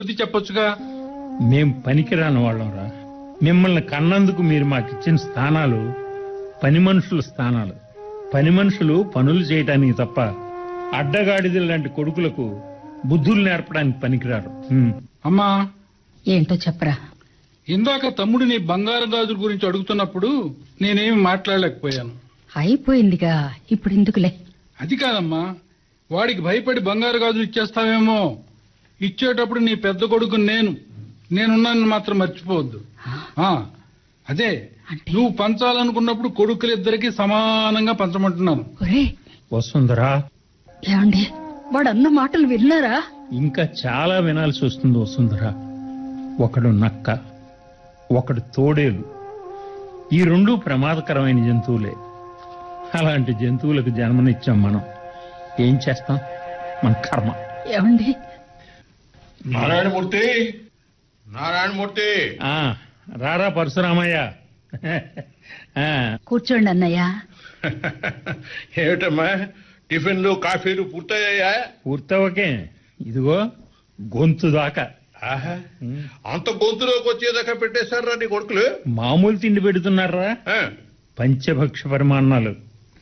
బుద్ధి చెప్పొచ్చుగా మేం పనికిరాని వాళ్ళంరా మిమ్మల్ని కన్నందుకు మీరు మాకిచ్చిన స్థానాలు పని మనుషుల స్థానాలు పని మనుషులు పనులు చేయటానికి తప్ప అడ్డగాడిదల లాంటి కొడుకులకు బుద్ధులు నేర్పడానికి పనికిరారు హ్మ్. అమ్మా ఏంటో చెప్పరా ఇందాక తమ్ముడు నీ బంగారు గాజుల గురించి అడుగుతున్నప్పుడు నేనేమి మాట్లాడలేకపోయాను అయిపోయిందిగా ఇప్పుడు ఎందుకులే అది కాదమ్మా వాడికి భయపడి బంగారు గాజులు ఇచ్చేస్తావేమో ఇచ్చేటప్పుడు నీ పెద్ద కొడుకు నేను నేనున్నాను మాత్రం మర్చిపోవద్దు ఆ అదే అంటే? నువ్వు పంచాలనుకున్నప్పుడు కొడుకులిద్దరికి సమానంగా పంచమంటున్నాను ఒరే వసుంధరా ఏమండి వాడు అన్న మాటలు విన్నారా ఇంకా చాలా వినాల్సి వస్తుంది వసుంధరా ఒకడు నక్క ఒకడు తోడేలు ఈ రెండు ప్రమాదకరమైన జంతువులే అలాంటి జంతువులకు జన్మనిచ్చాం మనం ఏం చేస్తాం మన కర్మ ఏమండి నారాయణమూర్తి నారాయణమూర్తి ఆ రారా పరశురామయ్య ఆ, కూర్చోండి అన్నయ్య ఏమిటమ్మా టిఫిన్లు కాఫీలు పూర్తయ్యాయా పూర్తవకే ఇదిగో గొంతు దాకా ఆహా, అంత గొంతులోకి వచ్చేదాకా పెట్టేశారా నీ కొడుకులు మామూలు తిండి పెడుతున్నారా ఆ, పంచభక్ష పరిమాణాలు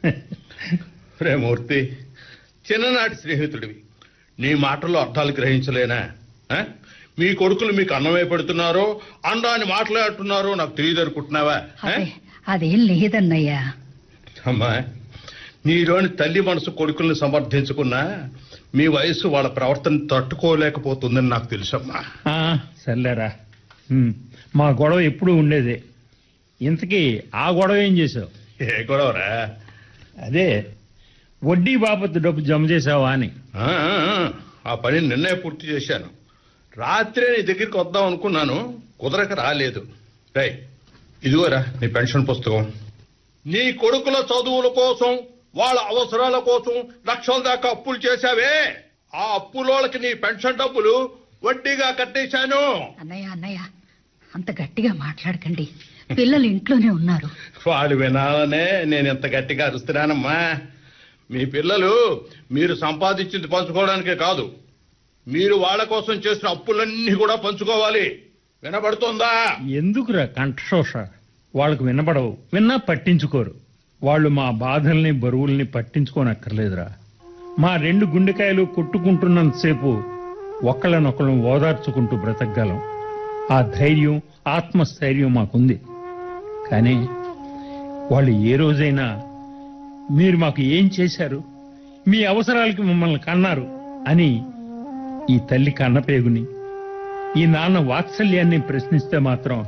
రే మూర్తి చిన్ననాటి స్నేహితుడివి నీ మాటల్లో అర్థాలు గ్రహించలేనా ఆ? మీ కొడుకులు మీకు అన్నమే పెడుతున్నారో అండాన్ని మాట్లాడుతున్నారో నాకు తెలియదు అనుకుంటున్నావా ఆ? అదే అదేం లేదన్నయ్య అమ్మా నీలోని తల్లి మనసు కొడుకుల్ని సమర్థించుకున్నా మీ వయసు వాళ్ళ ప్రవర్తన తట్టుకోలేకపోతుందని నాకు తెలుసమ్మా ఆ, సర్లేరా ఉమ్, మా గొడవ ఎప్పుడూ ఉండేదే ఇంతకీ ఆ గొడవ ఏం చేసావు ఏ గొడవరా అదే వడ్డీ బాపత్తు డబ్బు జమ చేసావా అని ఆ, ఆ, ఆ, ఆ పని నిన్నే పూర్తి చేశాను రాత్రే నీ దగ్గరికి వద్దాం అనుకున్నాను కుదరక రాలేదు రై ఇదిగోరా నీ పెన్షన్ పుస్తకం నీ కొడుకుల చదువుల కోసం వాళ్ళ అవసరాల కోసం లక్షల దాకా అప్పులు చేశావే ఆ అప్పులోళ్ళకి నీ పెన్షన్ డబ్బులు వడ్డీగా కట్టేశాను అన్నయ్య అన్నయ్య అంత గట్టిగా మాట్లాడకండి పిల్లలు ఇంట్లోనే ఉన్నారు వాడు వినాలనే నేను ఇంత గట్టిగా అరుస్తున్నానమ్మా మీ పిల్లలు మీరు సంపాదించింది పంచుకోవడానికే కాదు మీరు వాళ్ళ కోసం చేసిన అప్పులన్నీ కూడా పంచుకోవాలి వినబడుతోందా ఎందుకురా కంఠశోష వాళ్ళకు వినబడవు విన్నా పట్టించుకోరు వాళ్ళు మా బాధల్ని బరువుల్ని పట్టించుకోనక్కర్లేదురా మా రెండు గుండెకాయలు కొట్టుకుంటున్నంతసేపు ఒకళ్ళనొకళ్ళం ఓదార్చుకుంటూ బ్రతకగలం ఆ ధైర్యం ఆత్మస్థైర్యం మాకుంది కానీ వాళ్ళు ఏ రోజైనా మీరు మాకు ఏం చేశారు మీ అవసరాలకి మమ్మల్ని కన్నారు అని ఈ తల్లి కన్నపేగుని ఈ నాన్న వాత్సల్యాన్ని ప్రశ్నిస్తే మాత్రం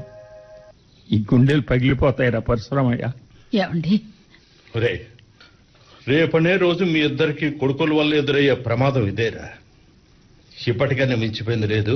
ఈ గుండెలు పగిలిపోతాయిరా పరశురామయ్య ఏమండి రే రేపనే రోజు మీ ఇద్దరికి కొడుకుల వల్ల ఎదురయ్యే ప్రమాదం ఇదేరా ఇప్పటికైనా మించిపోయింది లేదు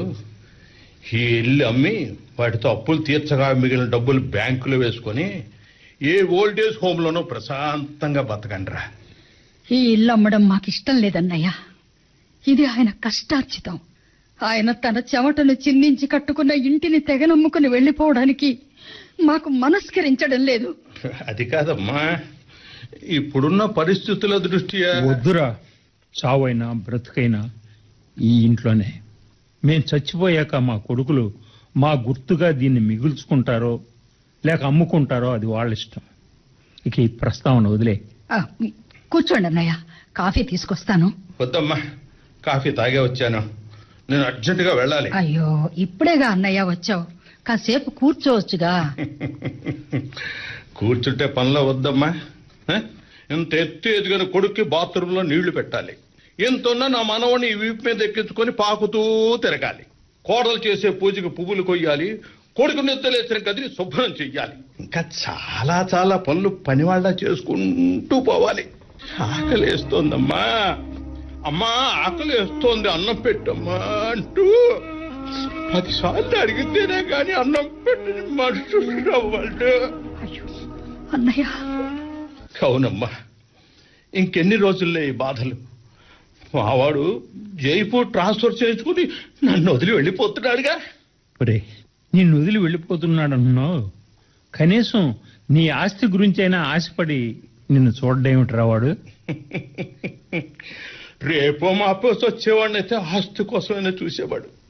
ఈ ఇల్లు అమ్మి వాటితో అప్పులు తీర్చగా మిగిలిన డబ్బులు బ్యాంకులో వేసుకొని ఏ ఓల్డేజ్ హోమ్లోనూ ప్రశాంతంగా బతకండిరా ఈ ఇల్లు అమ్మడం మాకిష్టం లేదన్నయ్య ఇది ఆయన కష్టార్జితం ఆయన తన చెమటను చిందించి కట్టుకున్న ఇంటిని తెగనమ్ముకుని వెళ్లిపోవడానికి మాకు మనస్కరించడం లేదు అది కాదమ్మా ఇప్పుడున్న పరిస్థితుల దృష్ట్యా వద్దురా చావైనా బ్రతుకైనా ఈ ఇంట్లోనే మేం చచ్చిపోయాక మా కొడుకులు మా గుర్తుగా దీన్ని మిగుల్చుకుంటారో లేక అమ్ముకుంటారో అది వాళ్ళ ఇష్టం ఇక ఈ ప్రస్తావన వదిలే ఆ, కూర్చోండి అన్నయ్య కాఫీ తీసుకొస్తాను వద్దమ్మా కాఫీ తాగే వచ్చాను నేను అర్జెంటుగా వెళ్ళాలి అయ్యో ఇప్పుడేగా అన్నయ్య వచ్చావు కాసేపు కూర్చోవచ్చుగా కూర్చుంటే పనిలో వద్దమ్మా ఆ? ఇంత ఎత్తు ఎదిగిన కొడుక్కి బాత్రూంలో నీళ్లు పెట్టాలి ఇంతున్న నా మనవని ఈ వీపు మీద ఎక్కించుకొని పాకుతూ తిరగాలి కోడలు చేసే పూజకి పువ్వులు కొయ్యాలి కొడుకు నిద్రలేసిన గదిని శుభ్రం చెయ్యాలి ఇంకా చాలా చాలా పనులు పనివాళ్ళ చేసుకుంటూ పోవాలి ఆకలేస్తోందమ్మా అమ్మా ఆకలేస్తోంది అన్నం పెట్టమ్మా అంటూ పదిసార్లు అడిగితేనే కానీ అన్నం పెట్టిన మనుషులు వాళ్ళు అయ్యో అన్నయ్య అవునమ్మా ఇంకెన్ని రోజుల్లో ఈ బాధలు మావాడు జైపూర్ ట్రాన్స్ఫర్ చేసుకుని నన్ను వదిలి వెళ్ళిపోతున్నాడుగా ఒరే నిన్ను వదిలి వెళ్ళిపోతున్నాడన్నావు కనీసం నీ ఆస్తి గురించైనా ఆశపడి నిన్ను చూడడేమిట్రా వాడు రేపో మాపో వచ్చేవాడిని అయితే ఆస్తి కోసమైనా చూసేవాడు